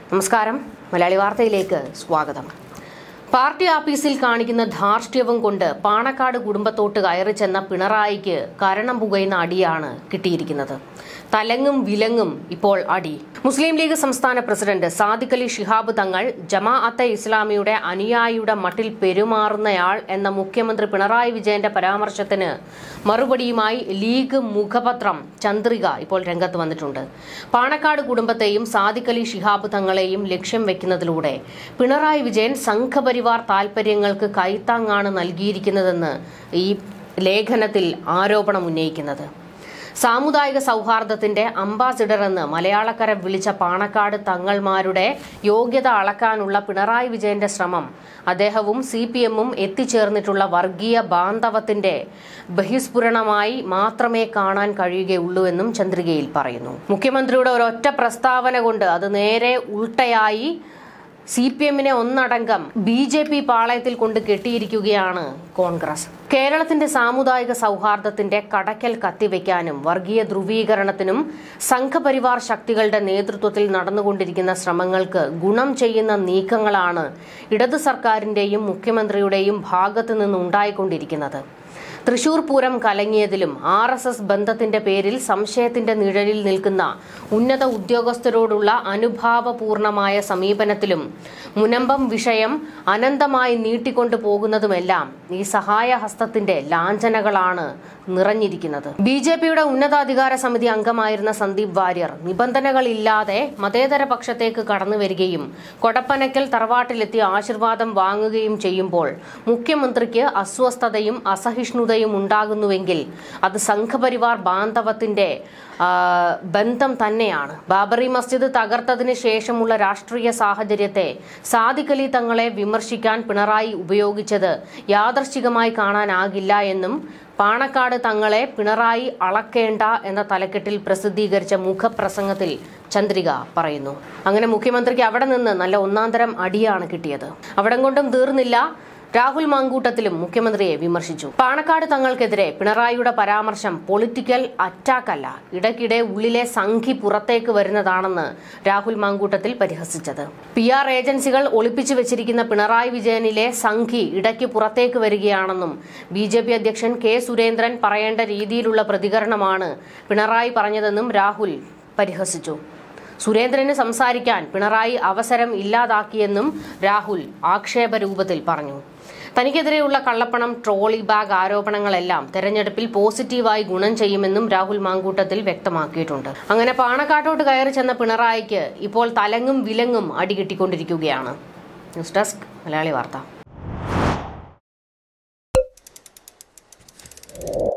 നമസ്കാരം മലയാളി വാർത്തയിലേക്ക് സ്വാഗതം പാർട്ടി ആഫീസിൽ കാണിക്കുന്ന ധാർഷ്ട്യവും കൊണ്ട് പാണക്കാട് കുടുംബത്തോട്ട് കയറി ചെന്ന പിണറായിക്ക് കരണം പുകയുന്ന അടിയാണ് കിട്ടിയിരിക്കുന്നത് തലങ്ങും വിലങ്ങും ഇപ്പോൾ അടി മുസ്ലിം ലീഗ് സംസ്ഥാന പ്രസിഡന്റ് സാദിഖ് അലി ഷിഹാബ് തങ്ങൾ ജമാഅത്തെ ഇസ്ലാമിയുടെ അനുയായിയുടെ മട്ടിൽ പെരുമാറുന്നയാൾ എന്ന മുഖ്യമന്ത്രി പിണറായി വിജയന്റെ പരാമർശത്തിന് മറുപടിയുമായി ലീഗ് മുഖപത്രം ചന്ദ്രിക ഇപ്പോൾ രംഗത്ത് വന്നിട്ടുണ്ട് പാണക്കാട് കുടുംബത്തെയും സാദിഖ് അലി ഷിഹാബ് തങ്ങളെയും ലക്ഷ്യം വെക്കുന്നതിലൂടെ പിണറായി വിജയൻ സംഘപരിവാർ താൽപര്യങ്ങൾക്ക് കൈത്താങ്ങാണ് നൽകിയിരിക്കുന്നതെന്ന് ഈ ലേഖനത്തിൽ ആരോപണം ഉന്നയിക്കുന്നത് സാമുദായിക സൗഹാർദ്ദത്തിന്റെ അംബാസിഡർ എന്ന് മലയാളക്കര വിളിച്ച പാണക്കാട് തങ്ങൾമാരുടെ യോഗ്യത അളക്കാനുള്ള പിണറായി വിജയന്റെ ശ്രമം അദ്ദേഹവും സി പി എമ്മും എത്തിച്ചേർന്നിട്ടുള്ള വർഗീയ ബാന്ധവത്തിന്റെ ബഹിസ്ഫുരണമായി മാത്രമേ കാണാൻ കഴിയുകയുള്ളൂ എന്നും ചന്ദ്രികയിൽ പറയുന്നു മുഖ്യമന്ത്രിയുടെ ഒരൊറ്റ പ്രസ്താവന കൊണ്ട് അത് നേരെ ഉൾട്ടയായി സി പി എമ്മിനെ ഒന്നടങ്കം ബി ജെ പി പാളയത്തിൽ കൊണ്ട് കെട്ടിയിരിക്കുകയാണ് കോൺഗ്രസ് കേരളത്തിന്റെ സാമുദായിക സൗഹാർദ്ദത്തിന്റെ കടക്കൽ കത്തിവെക്കാനും വർഗീയ ധ്രുവീകരണത്തിനും സംഘപരിവാർ ശക്തികളുടെ നേതൃത്വത്തിൽ നടന്നുകൊണ്ടിരിക്കുന്ന ശ്രമങ്ങൾക്ക് ഗുണം ചെയ്യുന്ന നീക്കങ്ങളാണ് ഇടതു സർക്കാരിന്റെയും മുഖ്യമന്ത്രിയുടെയും ഭാഗത്തു നിന്നുണ്ടായിക്കൊണ്ടിരിക്കുന്നത് തൃശൂർ പൂരം കലങ്ങിയതിലും ആർ എസ് എസ് ബന്ധത്തിന്റെ പേരിൽ സംശയത്തിന്റെ നിഴലിൽ നിൽക്കുന്ന ഉന്നത ഉദ്യോഗസ്ഥരോടുള്ള അനുഭാവപൂർണമായ സമീപനത്തിലും മുനമ്പം വിഷയം അനന്തമായി നീട്ടിക്കൊണ്ടു പോകുന്നതുമെല്ലാം ഈ സഹായഹസ്തത്തിന്റെ ലാഞ്ചനകളാണ് നിറഞ്ഞിരിക്കുന്നത് ബി ജെ പിയുടെ ഉന്നതാധികാര സമിതി അംഗമായിരുന്ന സന്ദീപ് വാര്യർ നിബന്ധനകളില്ലാതെ മതേതര പക്ഷത്തേക്ക് കടന്നു വരികയും കൊടപ്പനക്കൽ തറവാട്ടിലെത്തി ആശീർവാദം വാങ്ങുകയും ചെയ്യുമ്പോൾ മുഖ്യമന്ത്രിക്ക് അസ്വസ്ഥതയും അസഹിഷ്ണുതയും ഉണ്ടാകുന്നുവെങ്കിൽ അത് സംഘപരിവാർ ബാന്ധവത്തിന്റെ ആ, ബന്ധം തന്നെയാണ് ബാബറി മസ്ജിദ് തകർത്തതിന് ശേഷമുള്ള രാഷ്ട്രീയ സാഹചര്യത്തെ സാദിഖ് അലി തങ്ങളെ വിമർശിക്കാൻ പിണറായി ഉപയോഗിച്ചത് യാദർശികമായി കാണാനാകില്ല എന്നും പാണക്കാട് തങ്ങളെ പിണറായി അളക്കേണ്ട എന്ന തലക്കെട്ടിൽ പ്രസിദ്ധീകരിച്ച മുഖപ്രസംഗത്തിൽ ചന്ദ്രിക പറയുന്നു അങ്ങനെ മുഖ്യമന്ത്രിക്ക് അവിടെ നിന്ന് നല്ല ഒന്നാന്തരം അടിയാണ് കിട്ടിയത് അവിടം കൊണ്ടും തീർന്നില്ല രാഹുൽ മാങ്കൂട്ടത്തിലും മുഖ്യമന്ത്രിയെ വിമർശിച്ചു പാണക്കാട് തങ്ങൾക്കെതിരെ പിണറായിയുടെ പരാമർശം പൊളിറ്റിക്കൽ അറ്റാക്ക് അല്ല ഇടയ്ക്കിടെ ഉള്ളിലെ സംഘി പുറത്തേക്ക് വരുന്നതാണെന്ന് രാഹുൽ മാങ്കൂട്ടത്തിൽ പരിഹസിച്ചത് പി ആർ ഏജൻസികൾ ഒളിപ്പിച്ചു വെച്ചിരിക്കുന്ന പിണറായി വിജയനിലെ സംഘി ഇടയ്ക്ക് പുറത്തേക്ക് വരികയാണെന്നും ബി ജെ പി അധ്യക്ഷൻ കെ സുരേന്ദ്രൻ പറയേണ്ട രീതിയിലുള്ള പ്രതികരണമാണ് പിണറായി പറഞ്ഞതെന്നും രാഹുൽ പരിഹസിച്ചു സുരേന്ദ്രന് സംസാരിക്കാൻ പിണറായി അവസരം ഇല്ലാതാക്കിയെന്നും രാഹുൽ ആക്ഷേപ രൂപത്തിൽ പറഞ്ഞു തനിക്കെതിരെയുള്ള കള്ളപ്പണം ട്രോളി ബാഗ് ആരോപണങ്ങളെല്ലാം തെരഞ്ഞെടുപ്പിൽ പോസിറ്റീവായി ഗുണം ചെയ്യുമെന്നും രാഹുൽ മാങ്കൂട്ടത്തിൽ വ്യക്തമാക്കിയിട്ടുണ്ട് അങ്ങനെ പാണക്കാട്ടോട്ട് കയറി ചെന്ന പിണറായിക്ക് ഇപ്പോൾ തലങ്ങും വിലങ്ങും അടികിട്ടിക്കൊണ്ടിരിക്കുകയാണ് ന്യൂസ് ഡെസ്ക് മലയാളി വാർത്ത